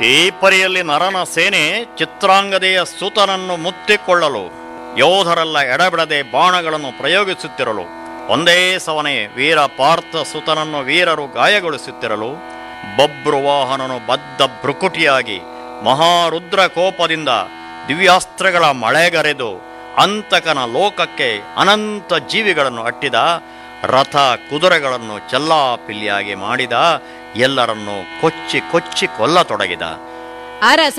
ಈ ಪರಿಯಲ್ಲಿ ನರನ ಸೇನೆ ಚಿತ್ರಾಂಗದೆಯ ಸುತನನ್ನು ಮುತ್ತಿಕೊಳ್ಳಲು ಯೋಧರೆಲ್ಲ ಎಡಬಿಡದೆ ಬಾಣಗಳನ್ನು ಪ್ರಯೋಗಿಸುತ್ತಿರಲು ಒಂದೇ ಸವನೆ ವೀರ ಪಾರ್ಥ ಸುತನನ್ನು ವೀರರು ಗಾಯಗೊಳಿಸುತ್ತಿರಲು ಬಬ್ರುವಾಹನನು ಬದ್ಧ ಭ್ರುಕುಟಿಯಾಗಿ ಮಹಾರುದ್ರ ಕೋಪದಿಂದ ದಿವ್ಯಾಸ್ತ್ರಗಳ ಮಳೆಗರೆದು ಅಂತಕನ ಲೋಕಕ್ಕೆ ಅನಂತ ಜೀವಿಗಳನ್ನು ಅಟ್ಟಿದ ರಥ ಕುದುರೆಗಳನ್ನು ಚೆಲ್ಲಾಪಿಲ್ಲಿಯಾಗಿ ಮಾಡಿದ ಎಲ್ಲರನ್ನು ಕೊಚ್ಚಿ ಕೊಚ್ಚಿ ಕೊಲ್ಲತೊಡಗಿದ ಅರಸ